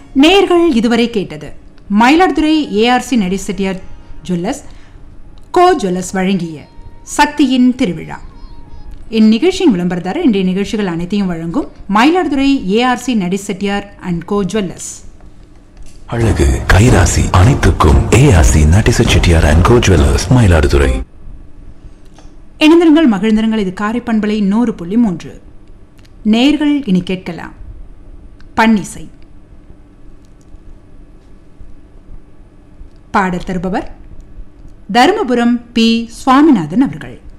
நேர்கள் இதுவரை கேட்டது Mayiladuthurai ARC Nadichettiyar jewellers co jewellers வழங்கிய சக்தியின் திருவிழா இந்நிகழ்ச்சியின் விளம்பரதாரர் இன்றைய நிகழ்ச்சிகள் அனைத்தையும் வழங்கும் Mayiladuthurai ARC Nadichettiyar and co jewellers அழகு கைராசி அனைத்துக்கும் ARC Nattichettiyar and co jewellers Mayiladuthurai இணைந்திருங்கள் மகிழ்ந்திருங்கள் இது காரை பண்பலை நூறு புள்ளி மூன்று நேர்கள் இனி கேட்கலாம் பன்னிசை பாடல் தருபவர் தருமபுரம் பி சுவாமிநாதன் அவர்கள்